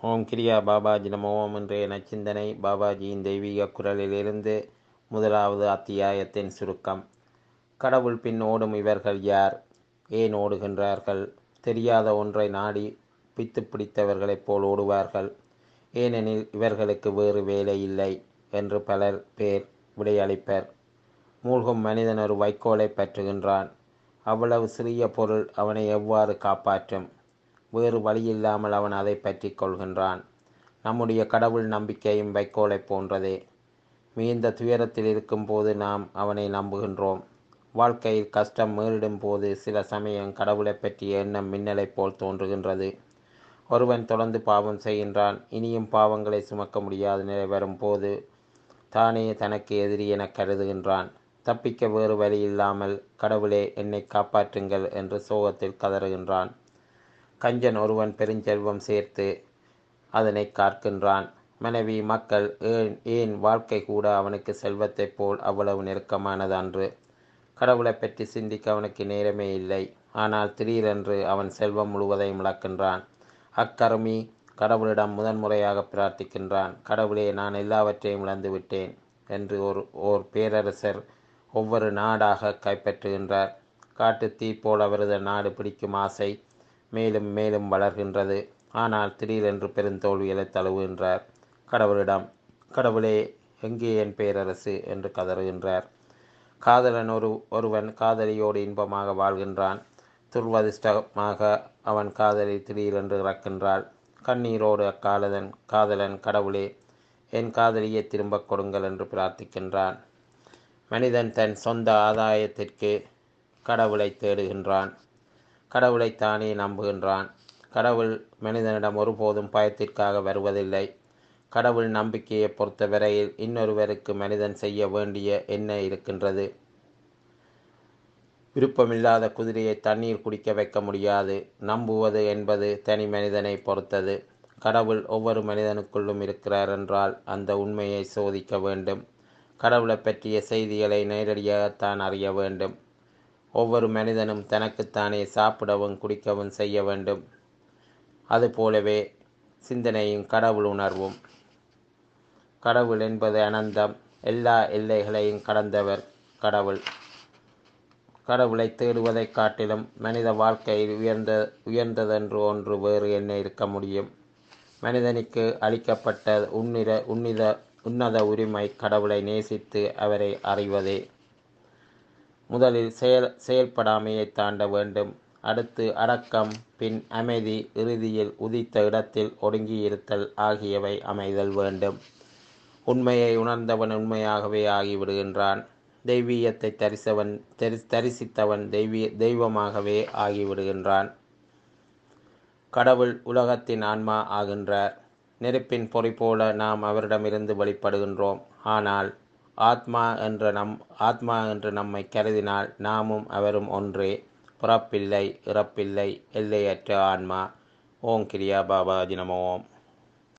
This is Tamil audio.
ஓம் கிரியா பாபாஜி நம ஓம் இன்றைய நச்சிந்தனை பாபாஜியின் தெய்வீக குரலிலிருந்து முதலாவது அத்தியாயத்தின் சுருக்கம் கடவுள் பின் ஓடும் இவர்கள் யார் ஏன் ஓடுகின்றார்கள் தெரியாத ஒன்றை நாடி பித்து பிடித்தவர்களைப் போல் ஓடுவார்கள் ஏனெனில் இவர்களுக்கு வேறு வேலை இல்லை என்று பலர் பேர் விடையளிப்பர் மூழ்கும் மனிதன் ஒரு வைக்கோலை பற்றுகின்றான் அவ்வளவு சிறிய பொருள் அவனை எவ்வாறு காப்பாற்றும் வேறு வழியில்லாமல் அவன் அதை பற்றி கொள்கின்றான் நம்முடைய கடவுள் நம்பிக்கையும் வைக்கோலை போன்றதே மிகுந்த துயரத்தில் இருக்கும்போது நாம் அவனை நம்புகின்றோம் வாழ்க்கையில் கஷ்டம் மேலிடும் போது சில சமயம் கடவுளை பற்றிய எண்ணம் மின்னலைப் போல் தோன்றுகின்றது ஒருவன் தொடர்ந்து பாவம் செய்கின்றான் இனியும் பாவங்களை சுமக்க முடியாத நிலை வரும்போது தானே தனக்கு எதிரி என கருதுகின்றான் தப்பிக்க வேறு வழி இல்லாமல் கடவுளே என்னை காப்பாற்றுங்கள் என்று சோகத்தில் கதறுகின்றான் கஞ்சன் ஒருவன் பெருஞ்செல்வம் சேர்த்து அதனை காக்கின்றான் மனைவி மக்கள் ஏன் ஏன் வாழ்க்கை கூட அவனுக்கு செல்வத்தைப் போல் அவ்வளவு நெருக்கமானது அன்று கடவுளை பற்றி சிந்திக்க அவனுக்கு நேரமே இல்லை ஆனால் திடீரென்று அவன் செல்வம் முழுவதையும் இழக்கின்றான் அக்கருமி கடவுளிடம் முதன்முறையாக பிரார்த்திக்கின்றான் கடவுளே நான் எல்லாவற்றையும் இழந்து விட்டேன் என்று ஒரு ஓர் பேரரசர் ஒவ்வொரு நாடாக கைப்பற்றுகின்றார் காட்டு தீ போல் அவரது நாடு பிடிக்கும் ஆசை மேலும் மேலும் வளர்கின்றது ஆனால் திடீரென்று பெருந்தோல்விகளை தழுவுகின்றார் கடவுளிடம் கடவுளே எங்கே என் பேரரசு என்று கதறுகின்றார் காதலன் ஒரு ஒருவன் காதலியோடு இன்பமாக வாழ்கின்றான் துர்வதிஷ்டமாக அவன் காதலி திடீரென்று இறக்கின்றாள் கண்ணீரோடு அக்காதலன் காதலன் கடவுளே என் காதலியை திரும்பக் கொடுங்கள் என்று பிரார்த்திக்கின்றான் மனிதன் தன் சொந்த ஆதாயத்திற்கு கடவுளை தேடுகின்றான் கடவுளை தானே நம்புகின்றான் கடவுள் மனிதனிடம் ஒருபோதும் பயத்திற்காக வருவதில்லை கடவுள் நம்பிக்கையை பொறுத்தவரையில் இன்னொருவருக்கு மனிதன் செய்ய வேண்டிய என்ன இருக்கின்றது விருப்பமில்லாத குதிரையை தண்ணீர் குடிக்க வைக்க முடியாது நம்புவது என்பது தனி மனிதனை பொறுத்தது கடவுள் ஒவ்வொரு மனிதனுக்குள்ளும் இருக்கிறார் என்றால் அந்த உண்மையை சோதிக்க வேண்டும் கடவுளை பற்றிய செய்திகளை நேரடியாகத்தான் அறிய வேண்டும் ஒவ்வொரு மனிதனும் தனக்குத்தானே சாப்பிடவும் குடிக்கவும் செய்ய வேண்டும் அதுபோலவே சிந்தனையும் கடவுள் உணர்வும் கடவுள் என்பது அனந்தம் எல்லா எல்லைகளையும் கடந்தவர் கடவுள் கடவுளை தேடுவதைக் காட்டிலும் மனித வாழ்க்கையில் உயர்ந்த உயர்ந்ததென்று ஒன்று வேறு என்ன இருக்க முடியும் மனிதனுக்கு அளிக்கப்பட்ட உன்னித உன்னித உன்னத உரிமை கடவுளை நேசித்து அவரை அறிவதே முதலில் செயல் செயல்படாமையை தாண்ட வேண்டும் அடுத்து அடக்கம் பின் அமைதி இறுதியில் உதித்த இடத்தில் ஒடுங்கியிருத்தல் ஆகியவை அமைதல் வேண்டும் உண்மையை உணர்ந்தவன் உண்மையாகவே ஆகிவிடுகின்றான் தெய்வீகத்தை தரிசவன் தரி தரிசித்தவன் தெய்வீ தெய்வமாகவே ஆகிவிடுகின்றான் கடவுள் உலகத்தின் ஆன்மா ஆகின்றார் நெருப்பின் பொறி போல நாம் அவரிடமிருந்து வெளிப்படுகின்றோம் ஆனால் ஆத்மா என்ற நம் ஆத்மா என்று நம்மை கருதினால் நாமும் அவரும் ஒன்றே பிறப்பில்லை இறப்பில்லை எல்லையற்ற ஆன்மா ஓம் கிரியா பாபாஜி நம ஓம்